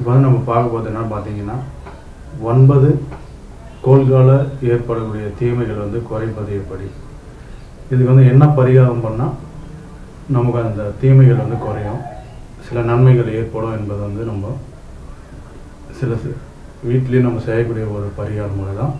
வந்து நம்ம பார்க்க போகிறது என்ன பார்த்தீங்கன்னா ஒன்பது கோள்கால ஏற்படக்கூடிய தீமைகள் வந்து குறைப்பது எப்படி இதுக்கு வந்து என்ன பரிகாரம் பண்ணால் நமக்கு அந்த தீமைகள் வந்து குறையும் சில நன்மைகள் ஏற்படும் என்பது வந்து நம்ம சில வீட்லேயும் நம்ம செய்யக்கூடிய ஒரு பரிகார முறை தான்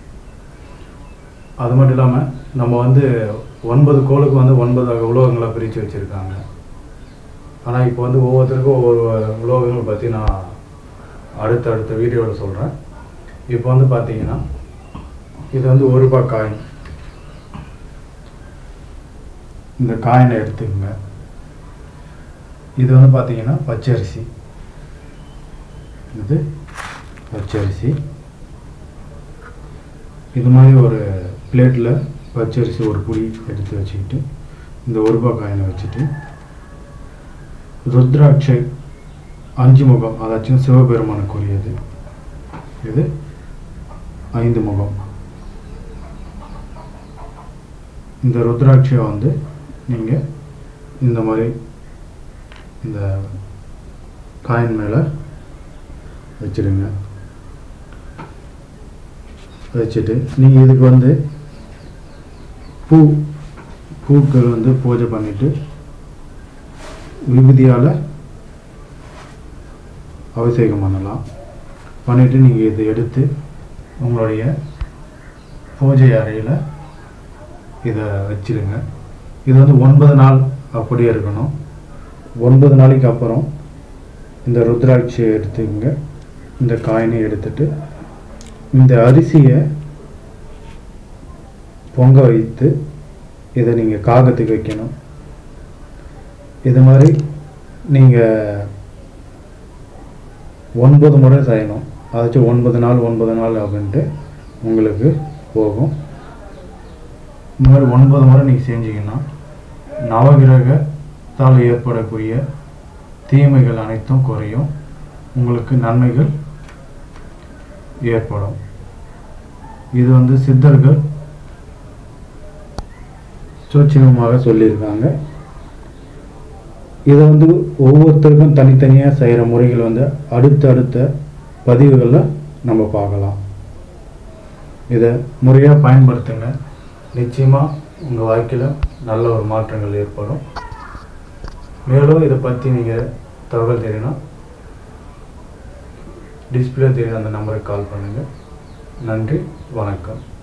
அது மட்டும் இல்லாமல் நம்ம வந்து ஒன்பது கோளுக்கு வந்து ஒன்பது உலோகங்களாக பிரித்து வச்சுருக்காங்க ஆனால் இப்போ வந்து ஒவ்வொருத்தருக்கும் ஒவ்வொரு உலோகங்கள் பற்றி நான் அடுத்த அடுத்த வீடியோவில் சொல்கிறேன் இப்போ வந்து பார்த்தீங்கன்னா இது வந்து ஒரு ரூபாய் காயின் இந்த காயினை எடுத்துக்கங்க இது வந்து பார்த்தீங்கன்னா பச்சரிசி இது பச்சரிசி இது மாதிரி ஒரு பிளேட்டில் பச்சரிசி ஒரு புடி எடுத்து வச்சுக்கிட்டு இந்த ஒரு ரூபாய் காயினை வச்சுட்டு ருத்ராட்சை அஞ்சு முகம் அதாச்சும் சிவபெருமானுக்குரியது இது ஐந்து முகம் இந்த ருத்ராட்சியை வந்து நீங்கள் இந்த மாதிரி இந்த காயின் மேலே வச்சிடுங்க வச்சுட்டு நீங்கள் இதுக்கு வந்து பூ பூக்கள் வந்து பூஜை பண்ணிவிட்டு விபூதியால் அபிஷேகம் பண்ணலாம் பண்ணிவிட்டு நீங்கள் இதை எடுத்து உங்களுடைய பூஜை அறையில் இதை வச்சிடுங்க இது வந்து ஒன்பது நாள் அப்படியே இருக்கணும் ஒன்பது நாளைக்கு அப்புறம் இந்த ருத்ராட்சியை எடுத்துக்கங்க இந்த காயினை எடுத்துட்டு இந்த அரிசியை பொங்க வைத்து இதை நீங்கள் காகத்துக்கு வைக்கணும் இது மாதிரி நீங்கள் ஒன்பது முறை செய்யணும் அதாச்சும் ஒன்பது நாள் ஒன்பது நாள் அப்படின்ட்டு உங்களுக்கு போகும் இந்த மாதிரி ஒன்பது முறை நீங்கள் செஞ்சீங்கன்னா நவகிரகத்தால் ஏற்படக்கூடிய தீமைகள் அனைத்தும் குறையும் உங்களுக்கு நன்மைகள் ஏற்படும் இது வந்து சித்தர்கள் சூட்சமமாக சொல்லியிருக்காங்க இதை வந்து ஒவ்வொருத்தருக்கும் தனித்தனியாக செய்கிற முறைகள் வந்து அடுத்த அடுத்த பதிவுகளில் நம்ம பார்க்கலாம் இதை முறையாக பயன்படுத்துங்க நிச்சயமாக உங்கள் வாழ்க்கையில் நல்ல ஒரு மாற்றங்கள் ஏற்படும் மேலும் இதை பற்றி நீங்கள் தகவல் தெரியணும் டிஸ்பிளே தெரியுற அந்த நம்பருக்கு கால் பண்ணுங்கள் நன்றி வணக்கம்